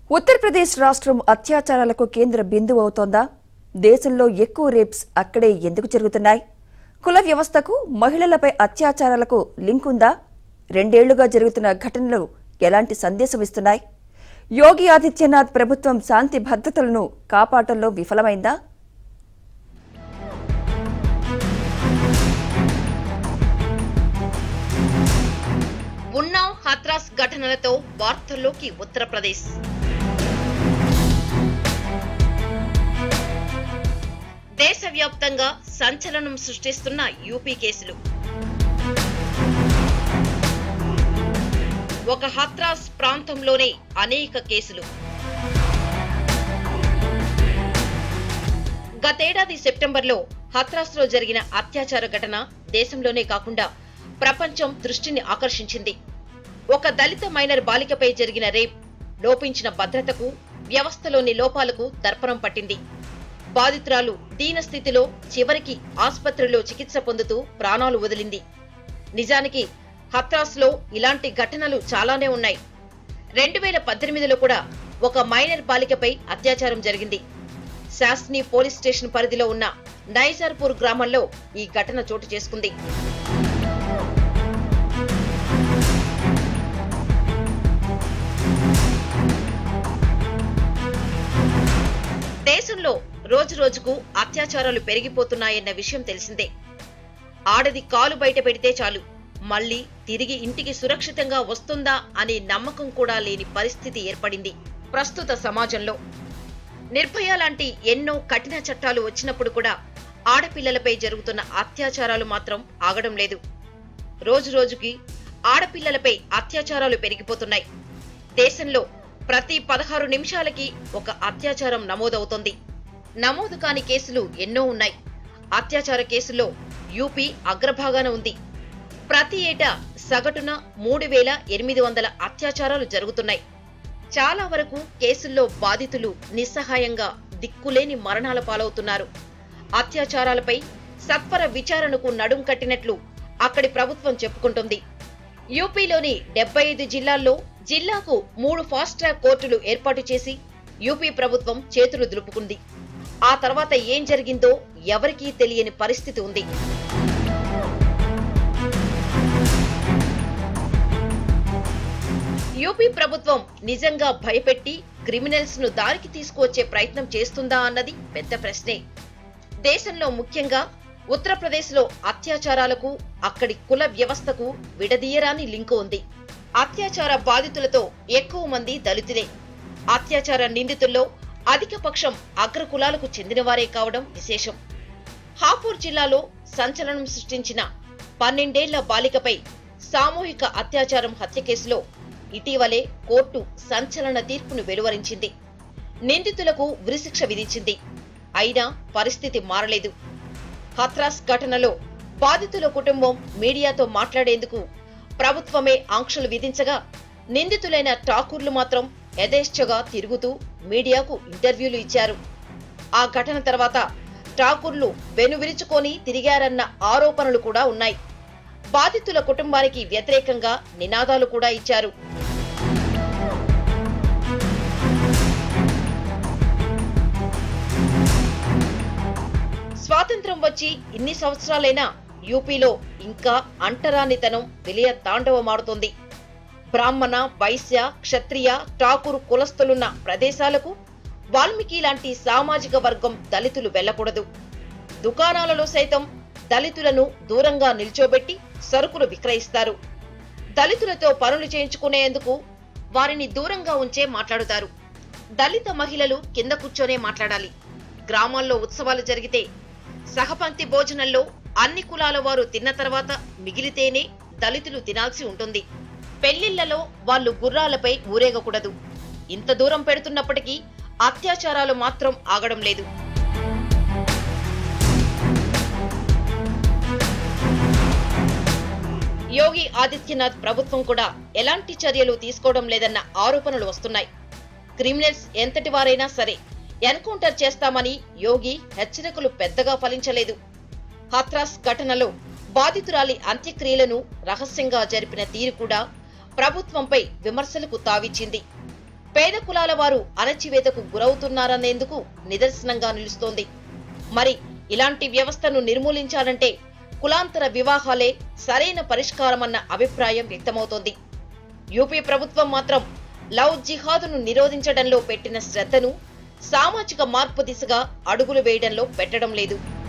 ఉత్తరప్రదేశ్ రాష్ట్రం అత్యాచారాలకు కేంద్ర బిందువు అవుతోందా దేశంలో ఎక్కువ రేప్స్ అక్కడే ఎందుకు జరుగుతున్నాయి కుల వ్యవస్థకు మహిళలపై అత్యాచారాలకు లింక్ ఉందా రెండేళ్లుగా జరుగుతున్న ఘటనలు ఎలాంటి సందేశం ఇస్తున్నాయి యోగి ఆదిత్యనాథ్ ప్రభుత్వం శాంతి భద్రతలను కాపాడటంలో విఫలమైందా ఉన్నావ్ హత్రాస్ ఘటనలతో వార్తల్లోకి ఉత్తరప్రదేశ్ దేశవ్యాప్తంగా సంచలనం సృష్టిస్తున్న యూపీ కేసులు ఒక హత్రాస్ ప్రాంతంలోనే అనేక కేసులు గతేడాది సెప్టెంబర్లో హత్రాస్లో జరిగిన అత్యాచార ఘటన దేశంలోనే కాకుండా ప్రపంచం దృష్టిని ఆకర్షించింది ఒక దళిత మైనర్ బాలికపై జరిగిన రేప్ లోపించిన భద్రతకు వ్యవస్థలోని లోపాలకు దర్పణం పట్టింది బాధితురాలు దీనస్థితిలో చివరికి ఆసుపత్రిలో చికిత్స పొందుతూ ప్రాణాలు వదిలింది నిజానికి హత్రాస్లో ఇలాంటి ఘటనలు చాలానే ఉన్నాయి రెండు వేల పద్దెనిమిదిలో కూడా ఒక మైనర్ బాలికపై అత్యాచారం జరిగింది శాస్ని పోలీస్ స్టేషన్ పరిధిలో ఉన్న నైజార్పూర్ గ్రామంలో ఈ ఘటన చోటు చేసుకుంది దేశంలో రోజు రోజుకు అత్యాచారాలు పెరిగిపోతున్నాయన్న విషయం తెలిసిందే ఆడది కాలు బయట పెడితే చాలు మళ్ళీ తిరిగి ఇంటికి సురక్షితంగా వస్తుందా అనే నమ్మకం కూడా లేని పరిస్థితి ఏర్పడింది ప్రస్తుత సమాజంలో నిర్భయ లాంటి ఎన్నో కఠిన చట్టాలు వచ్చినప్పుడు కూడా ఆడపిల్లలపై జరుగుతున్న అత్యాచారాలు మాత్రం ఆగడం లేదు రోజు రోజుకి ఆడపిల్లలపై అత్యాచారాలు పెరిగిపోతున్నాయి దేశంలో ప్రతి పదహారు నిమిషాలకి ఒక అత్యాచారం నమోదవుతోంది నమోదు కాని కేసులు ఎన్నో ఉన్నాయి అత్యాచార కేసుల్లో యూపీ అగ్రభాగాన ఉంది ప్రతి ఏటా సగటున మూడు వేల ఎనిమిది వందల అత్యాచారాలు జరుగుతున్నాయి చాలా వరకు కేసుల్లో బాధితులు నిస్సహాయంగా దిక్కులేని మరణాల పాలవుతున్నారు అత్యాచారాలపై సత్వర విచారణకు నడుం కట్టినట్లు అక్కడి ప్రభుత్వం చెప్పుకుంటుంది యూపీలోని డెబ్బై ఐదు జిల్లాల్లో జిల్లాకు మూడు ఫాస్ట్ ట్రాక్ కోర్టులు ఏర్పాటు చేసి యూపీ ప్రభుత్వం చేతులు దులుపుకుంది ఆ తర్వాత ఏం జరిగిందో ఎవరికీ తెలియని పరిస్థితి ఉంది యూపీ ప్రభుత్వం నిజంగా భయపెట్టి క్రిమినల్స్ ను దారికి తీసుకువచ్చే ప్రయత్నం చేస్తుందా అన్నది పెద్ద ప్రశ్నే దేశంలో ముఖ్యంగా ఉత్తరప్రదేశ్ లో అత్యాచారాలకు అక్కడి కుల వ్యవస్థకు విడదీయరాని లింకు ఉంది అత్యాచార బాధితులతో ఎక్కువ మంది దళితులే అత్యాచార నిందితుల్లో అధిక పక్షం అగ్రకులాలకు చెందినవారే కావడం విశేషం హాపూర్ జిల్లాలో సంచలనం సృష్టించిన పన్నెండేళ్ల బాలికపై సామూహిక అత్యాచారం హత్య కేసులో ఇటీవలే కోర్టు సంచలన తీర్పును వెలువరించింది నిందితులకు ఉరిశిక్ష విధించింది అయినా పరిస్థితి మారలేదు హత్రాస్ ఘటనలో బాధితుల కుటుంబం మీడియాతో మాట్లాడేందుకు ప్రభుత్వమే ఆంక్షలు విధించగా నిందితులైన ఠాకూర్లు మాత్రం యథేచ్ఛగా తిరుగుతూ మీడియాకు ఇంటర్వ్యూలు ఇచ్చారు ఆ ఘటన తర్వాత ఠాకూర్లు వెనువిరుచుకొని తిరిగారన్న ఆరోపణలు కూడా ఉన్నాయి బాధితుల కుటుంబానికి వ్యతిరేకంగా నినాదాలు కూడా ఇచ్చారు స్వాతంత్రం వచ్చి ఇన్ని సంవత్సరాలైనా యూపీలో ఇంకా అంటరానితనం విలయ తాండవమాడుతోంది బ్రాహ్మణ వైశ్య క్షత్రియ ఠాకూర్ కులస్తులున్న ప్రదేశాలకు వాల్మీకి లాంటి సామాజిక వర్గం దళితులు వెళ్లకూడదు దుకాణాలలో సైతం దళితులను దూరంగా నిల్చోబెట్టి సరుకులు విక్రయిస్తారు దళితులతో పనులు చేయించుకునేందుకు వారిని దూరంగా ఉంచే మాట్లాడుతారు దళిత మహిళలు కింద కూర్చొనే మాట్లాడాలి గ్రామాల్లో ఉత్సవాలు జరిగితే సహపంక్తి భోజనంలో అన్ని కులాల వారు తిన్న తర్వాత మిగిలితేనే దళితులు తినాల్సి ఉంటుంది పెళ్లిళ్లలో వాళ్ళు గుర్రాలపై ఊరేగకూడదు ఇంత దూరం పెడుతున్నప్పటికీ అత్యాచారాలు మాత్రం ఆగడం లేదు యోగి ఆదిత్యనాథ్ ప్రభుత్వం కూడా ఎలాంటి చర్యలు తీసుకోవడం లేదన్న ఆరోపణలు వస్తున్నాయి క్రిమినల్స్ ఎంతటి వారైనా సరే ఎన్కౌంటర్ చేస్తామని యోగి హెచ్చరికలు పెద్దగా ఫలించలేదు హత్రాస్ ఘటనలో బాధితురాలి అంత్యక్రియలను రహస్యంగా జరిపిన తీరు కూడా ప్రభుత్వంపై విమర్శలకు తావిచ్చింది పేద కులాల వారు అణచివేతకు గురవుతున్నారనేందుకు నిదర్శనంగా నిలుస్తోంది మరి ఇలాంటి వ్యవస్థను నిర్మూలించాలంటే కులాంతర వివాహాలే సరైన పరిష్కారమన్న అభిప్రాయం వ్యక్తమవుతోంది యూపీ ప్రభుత్వం మాత్రం లవ్ జిహాదును నిరోధించడంలో పెట్టిన శ్రద్ధను సామాజిక మార్పు దిశగా అడుగులు వేయడంలో పెట్టడం లేదు